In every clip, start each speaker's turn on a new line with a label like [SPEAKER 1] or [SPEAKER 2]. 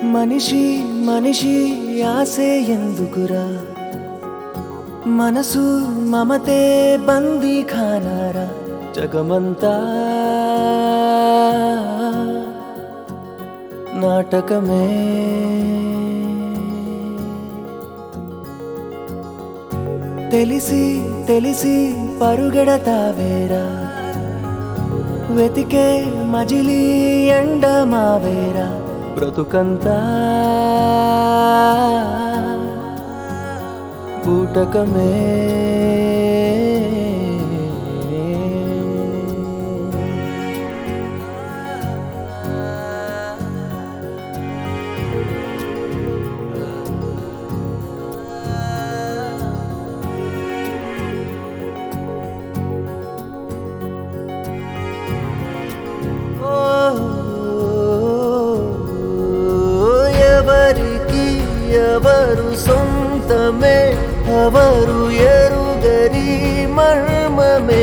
[SPEAKER 1] మనిషి మనిషి ఆసే ఎందుకురా మనసు మమతే బందీ ఖానారా జగమంతా నాటకమే తెలిసి తెలిసి పరుగెడతావేరా వెతికే మజిలీ ఎండ మావేరా బ్రతుకంతా బూటకమే ఎవరికి ఎవరు సొంతమే ఎవరు ఎరుగరి మర్మమే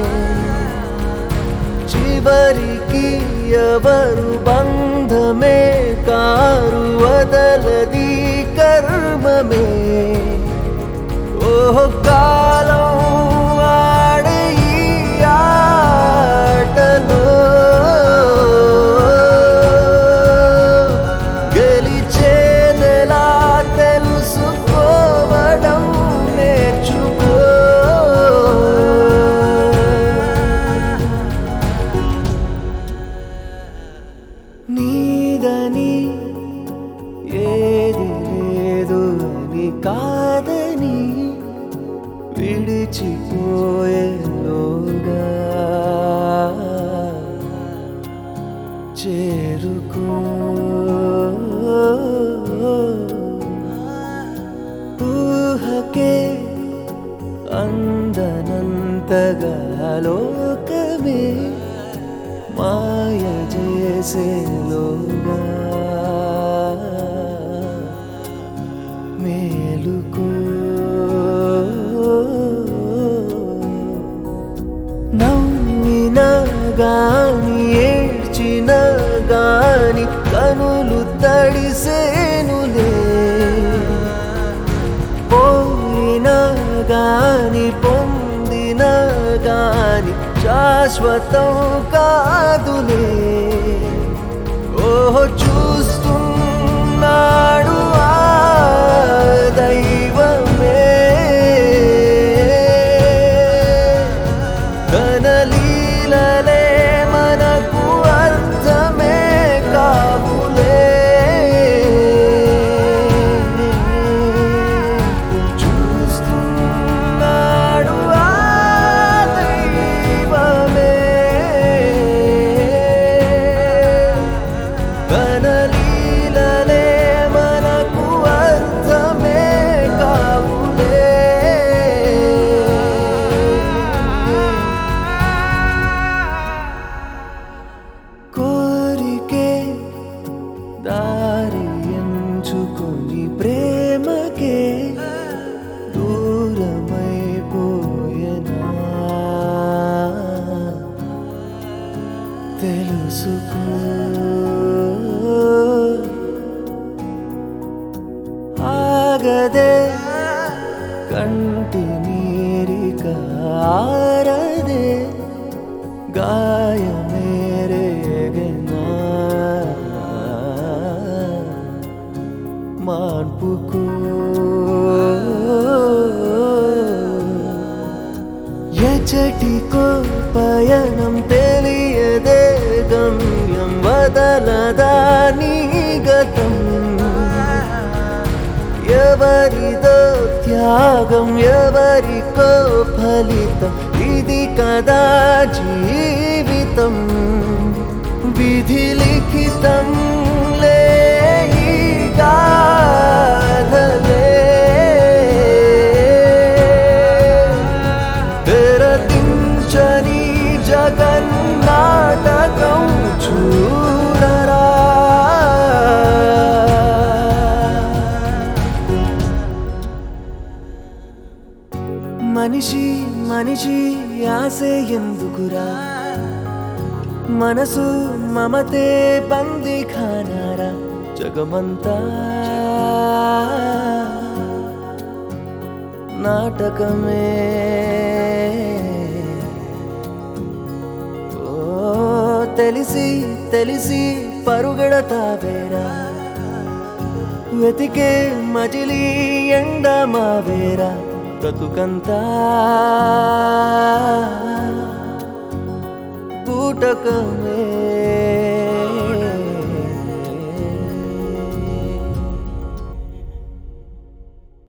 [SPEAKER 1] చివరికి ఎవరు బంధమే కారు వదలది కర్మమే ఓ కాలం ఆడే ఈ ఆటలో గెలిచేదెలా తెలుసుకోవడం నేర్చుకో నీదని ఏది లేదు అని కాదని విడిచిపోయేలోగా చేరుకో ఊహకే అందనంతగా లోకమే మాయ చేసేలోగా మేలుకో నవ్విన గాని ఏడ్చిన గాని కనులు తడిసేనులే పోయిన గాని పొందిన గాని శాశ్వతం కాదులే ఓహో చూస్తున్నాడు ఆ దైవమే కనలీలలే మనకు అర్థమే కావులే చూస్తున్నాడు ఆ దైవమే కనలీలలే మనకు అర్థమే కావులే కోరికే దారి ఎంచుకొని ప్రేమకే దూరమైపోయేనా తెలుసుకో ఆగదే కంటి నీరిక ఆరదే గాయమేరేగనా మార్పుకు ఎచటికో పయనం తెలియదే గమ్యం వదలదా నీ గతం ఎవరిదో త్యాగం ఎవరికో ఫలితం ఇది కదా జీవితం విధి లిఖితం లే ఈ గాథలే తెరదించని జగన్నాటకం చూడరా మనిషి మనిషి ఆసే ఎందుకురా మనసు మమతే బంది ఖానారా జగమంతా నాటకమే ఓ తెలిసి తెలిసి పరుగెడతావేరా వెతికే మజిలీ ఎండ మావేరా బ్రతుకంతా బూటకమే